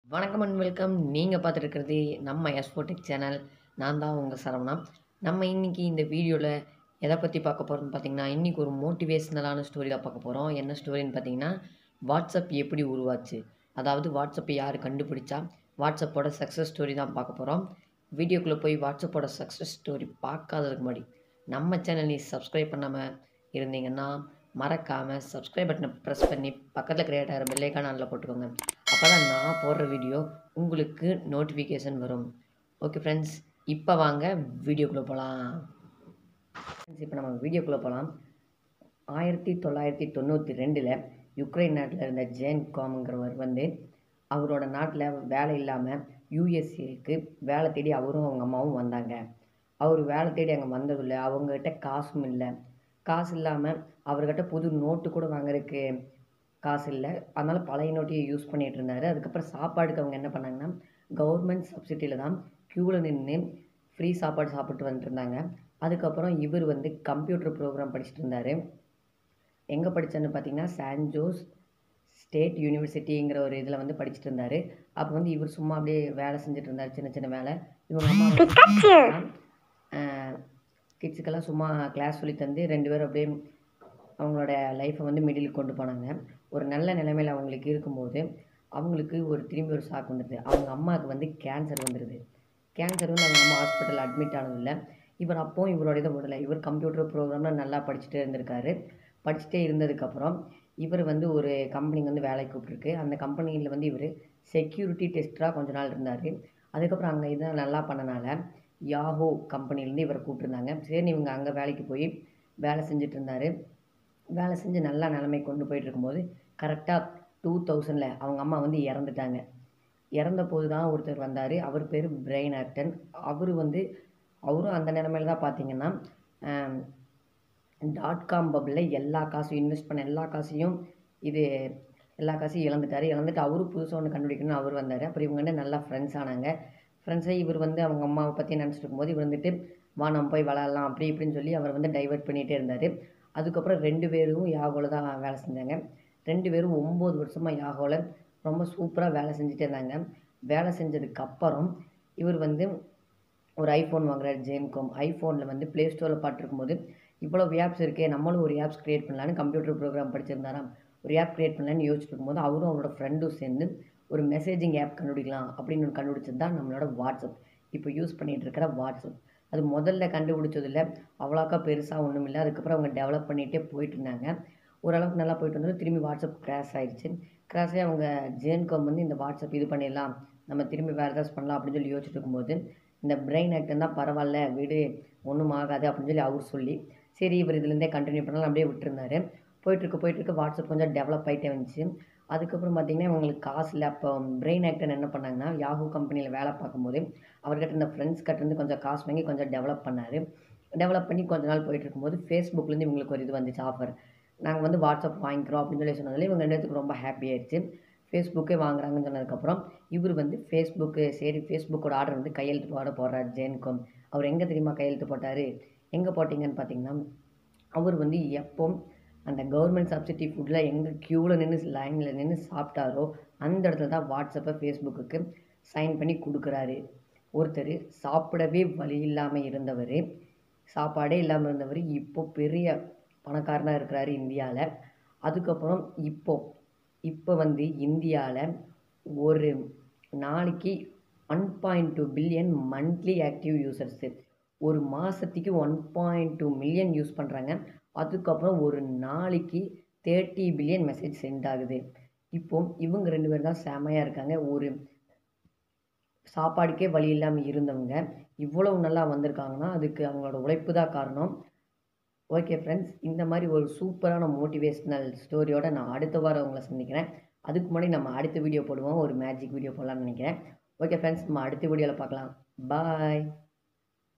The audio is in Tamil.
வணக்கம் அண்ட் வெல்கம் நீங்கள் பார்த்துட்டு இருக்கிறது நம்ம எஸ்போடெக் சேனல் நான் தான் உங்கள் சரவணா நம்ம இன்றைக்கி இந்த வீடியோவில் எதை பற்றி பார்க்க போகிறோம்னு பார்த்தீங்கன்னா இன்றைக்கி ஒரு மோட்டிவேஷ்னலான ஸ்டோரி தான் பார்க்க போகிறோம் என்ன ஸ்டோரின்னு பார்த்தீங்கன்னா வாட்ஸ்அப் எப்படி உருவாச்சு அதாவது வாட்ஸ்அப்பை யார் கண்டுபிடிச்சா வாட்ஸ்அப்போட சக்ஸஸ் ஸ்டோரி தான் பார்க்க போகிறோம் வீடியோக்குள்ளே போய் வாட்ஸ்அப்போட சக்ஸஸ் ஸ்டோரி பார்க்காததுக்கு முன்னாடி நம்ம சேனல் நீ சப்ஸ்கிரைப் பண்ணாமல் இருந்தீங்கன்னா மறக்காமல் சப்ஸ்கிரைப் பட்டனை ப்ரெஸ் பண்ணி பக்கத்தில் கிரியேட் ஆகிற பெல்லைக்கான அதில் போட்டுக்கோங்க அப்போ தான் நான் போடுற வீடியோ உங்களுக்கு நோட்டிஃபிகேஷன் வரும் ஓகே ஃப்ரெண்ட்ஸ் இப்போ வாங்க வீடியோக்குள்ளே போகலாம் ஃப்ரெண்ட்ஸ் இப்போ நம்ம வீடியோக்குள்ளே போகலாம் ஆயிரத்தி தொள்ளாயிரத்தி தொண்ணூற்றி ரெண்டில் யுக்ரைன் நாட்டில் இருந்த ஜேன் காம்ங்கிறவர் வந்து அவரோட நாட்டில் வேலை இல்லாமல் யூஎஸ்ஏக்கு வேலை தேடி அவரும் அவங்க அம்மாவும் வந்தாங்க அவர் வேலை தேடி அங்கே வந்ததில்லை அவங்ககிட்ட காசும் இல்லை காசு இல்லாமல் அவர்கிட்ட புது நோட்டு கூட வாங்குறதுக்கு காசு இல்லை அதனால் பழைய நோட்டையே யூஸ் பண்ணிகிட்டு இருந்தார் அதுக்கப்புறம் சாப்பாடுக்கு அவங்க என்ன பண்ணாங்கன்னா கவர்மெண்ட் சப்சிடியில் தான் க்யூவில் நின்று ஃப்ரீ சாப்பாடு சாப்பிட்டு வந்துட்டு இருந்தாங்க அதுக்கப்புறம் இவர் வந்து கம்ப்யூட்டர் ப்ரோக்ராம் படிச்சுட்டு இருந்தார் எங்கே படித்தான்னு பார்த்தீங்கன்னா சான் ஜோஸ் ஸ்டேட் யூனிவர்சிட்டிங்கிற ஒரு இதில் வந்து படிச்சுட்டு இருந்தார் அப்போ வந்து இவர் சும்மா அப்படியே வேலை செஞ்சுட்டு இருந்தார் சின்ன சின்ன வேலை இவங்க அம்மா கிட்ஸுக்கெல்லாம் சும்மா கிளாஸ் சொல்லி தந்து ரெண்டு பேரும் அப்படியே அவங்களோட லைஃப்பை வந்து மிடில் கொண்டு போனாங்க ஒரு நல்ல நிலைமையில் அவங்களுக்கு இருக்கும்போது அவங்களுக்கு ஒரு திரும்பி ஒரு ஷாக் வந்துடுது அவங்க அம்மாவுக்கு வந்து கேன்சர் வந்துடுது கேன்சர் வந்து அவங்க அம்மா ஹாஸ்பிட்டல் அட்மிட் ஆனதில்லை இவர் அப்போவும் இவரோட இதை விடலை இவர் கம்ப்யூட்டர் ப்ரோக்ராமில் நல்லா படிச்சுட்டே இருந்திருக்காரு படிச்சுட்டே இருந்ததுக்கப்புறம் இவர் வந்து ஒரு கம்பெனிக்கு வந்து வேலைக்கு கூப்பிட்ருக்கு அந்த கம்பெனியில் வந்து இவர் செக்யூரிட்டி டெஸ்டராக கொஞ்ச நாள் இருந்தார் அதுக்கப்புறம் அங்கே இதை நல்லா பண்ணனால யாஹோ கம்பெனிலேருந்து இவரை கூப்பிட்ருந்தாங்க சரி இவங்க அங்கே வேலைக்கு போய் வேலை செஞ்சுட்டு இருந்தார் வேலை செஞ்சு நல்லா நிலைமை கொண்டு போயிட்டு இருக்கும்போது கரெக்டாக டூ தௌசண்டில் அவங்க அம்மா வந்து இறந்துட்டாங்க இறந்த போது தான் ஒருத்தர் வந்தார் அவர் பேர் பிரெயின் ஆக்டன் அவர் வந்து அவரும் அந்த நிலமையில தான் பார்த்தீங்கன்னா டாட் காம் பப்பில் எல்லா காசும் இன்வெஸ்ட் பண்ண எல்லா காசையும் இது எல்லா காசையும் இழந்துட்டார் இழந்துட்டு அவரும் புதுசாக ஒன்று கண்டுபிடிக்கணும்னு அவர் வந்தார் அப்புறம் இவங்க வந்து நல்லா ஃப்ரெண்ட்ஸ் ஆனாங்க ஃப்ரெண்ட்ஸை இவர் வந்து அவங்க அம்மாவை பற்றி நினச்சிட்டு இருக்கும்போது இவர் வந்துட்டு வா நம்ம போய் விளாட்லாம் அப்படி இப்படின்னு சொல்லி அவர் வந்து டைவர்ட் பண்ணிகிட்டே இருந்தார் அதுக்கப்புறம் ரெண்டு பேரும் யாகோவில் தான் வேலை செஞ்சாங்க ரெண்டு பேரும் ஒம்பது வருஷமாக யாகோவில் ரொம்ப சூப்பராக வேலை செஞ்சுட்டே இருந்தாங்க வேலை செஞ்சதுக்கப்புறம் இவர் வந்து ஒரு ஐஃபோன் வாங்குறாரு ஜேம்காம் ஐஃபோனில் வந்து ப்ளே ஸ்டோரில் பார்த்துருக்கும்போது இவ்வளோ ஆப்ஸ் இருக்கே நம்மளும் ஒரு ஆப்ஸ் க்ரியேட் பண்ணலான்னு கம்ப்யூட்டர் ப்ரோக்ராம் படிச்சிருந்தாராம் ஒரு ஆப் க்ரியேட் பண்ணலான்னு யோசிச்சுட்டு இருக்கும்போது அவரும் அவரோட ஃப்ரெண்டும் சேர்ந்து ஒரு மெசேஜிங் ஆப் கண்டுபிடிக்கலாம் அப்படின்னு ஒன்று கண்டுபிடிச்சது தான் நம்மளோட வாட்ஸ்அப் இப்போ யூஸ் பண்ணிகிட்டு இருக்கிற வாட்ஸ்அப் அது முதல்ல கண்டுபிடிச்சதில் அவ்வளோக்கா பெருசாக ஒன்றும் இல்லை அதுக்கப்புறம் அவங்க டெவலப் பண்ணிகிட்டே போயிட்டு இருந்தாங்க ஓரளவுக்கு நல்லா போயிட்டு வந்தது திரும்பி வாட்ஸ்அப் கிராஷ் ஆயிடுச்சு கிராஷ் ஆகி அவங்க ஜேன்காம் வந்து இந்த வாட்ஸ்அப் இது பண்ணிடலாம் நம்ம திரும்பி வேறு ஏதாச்சும் பண்ணலாம் அப்படின்னு சொல்லி யோசிச்சுட்டு இருக்கும்போது இந்த பிரெயின் ஆக்டன் தான் பரவாயில்ல வீடு ஒன்றும் ஆகாது அப்படின்னு சொல்லி அவர் சொல்லி சரி இவர் இதுலேருந்தே கண்டினியூ பண்ணலாம் அப்படியே விட்டுருந்தாரு போயிட்டுருக்கு போயிட்டுருக்கு வாட்ஸ்அப் கொஞ்சம் டெவலப் ஆகிட்டே வந்துச்சு அதுக்கப்புறம் பார்த்திங்கன்னா இவங்களுக்கு காசு இல்லை அப்போ பிரெயின் ஆக்டன் என்ன பண்ணாங்கன்னா யாஹூ கம்பெனியில் வேலை பார்க்கும்போது அவர்கிட்ட இருந்த ஃப்ரெண்ட்ஸ் கிட்டேருந்து கொஞ்சம் காசு வாங்கி கொஞ்சம் டெவலப் பண்ணார் டெவலப் பண்ணி கொஞ்ச நாள் போயிட்டு இருக்கும்போது ஃபேஸ்புக்லேருந்து இவங்களுக்கு ஒரு இது வந்துச்சு ஆஃபர் நாங்கள் வந்து வாட்ஸ்அப் வாங்கிக்கிறோம் அப்படின்னு சொல்லி சொன்னதில் இவங்க ரெண்டு பேத்துக்கு ரொம்ப ஹாப்பி ஆயிடுச்சு ஃபேஸ்புக்கே வாங்குறாங்கன்னு சொன்னதுக்கப்புறம் இவர் வந்து ஃபேஸ்புக்கு சரி ஃபேஸ்புக்கோட ஆர்டர் வந்து கையெழுத்து போட போடுறார் ஜேன்காம் அவர் எங்கே தெரியுமா கையெழுத்து போட்டார் எங்கே போட்டிங்கன்னு பார்த்தீங்கன்னா அவர் வந்து எப்போ அந்த கவர்மெண்ட் சப்சிடி ஃபுட்டில் எங்கே க்யூவில் நின்று லைனில் நின்று சாப்பிட்டாரோ அந்த இடத்துல தான் வாட்ஸ்அப்பை ஃபேஸ்புக்குக்கு சைன் பண்ணி கொடுக்குறாரு ஒருத்தர் சாப்பிடவே வழி இல்லாமல் இருந்தவர் சாப்பாடே இல்லாமல் இருந்தவர் இப்போ பெரிய பணக்காரனாக இருக்கிறாரு இந்தியாவில் அதுக்கப்புறம் இப்போ இப்போ வந்து இந்தியாவில் ஒரு நாளைக்கு one point two billion monthly active users ஒரு மாதத்துக்கு one point two million use பண்ணுறாங்க அதுக்கப்புறம் ஒரு நாளைக்கு தேர்ட்டி பில்லியன் மெசேஜ் சென்ட் ஆகுது இப்போ இவங்க ரெண்டு பேர் தான் செமையாக இருக்காங்க ஒரு சாப்பாடுக்கே வழி இல்லாமல் இருந்தவங்க இவ்வளவு நல்லா வந்திருக்காங்கன்னா அதுக்கு அவங்களோட உழைப்பு தான் காரணம் ஓகே ஃப்ரெண்ட்ஸ் இந்த மாதிரி ஒரு சூப்பரான மோட்டிவேஷ்னல் ஸ்டோரியோட நான் அடுத்த வாரம் உங்களை சந்திக்கிறேன் அதுக்கு முன்னாடி நம்ம அடுத்த வீடியோ போடுவோம் ஒரு மேஜிக் வீடியோ போடலாம்னு நினைக்கிறேன் ஓகே ஃப்ரெண்ட்ஸ் நம்ம அடுத்த வீடியோவில் பார்க்கலாம் பாய்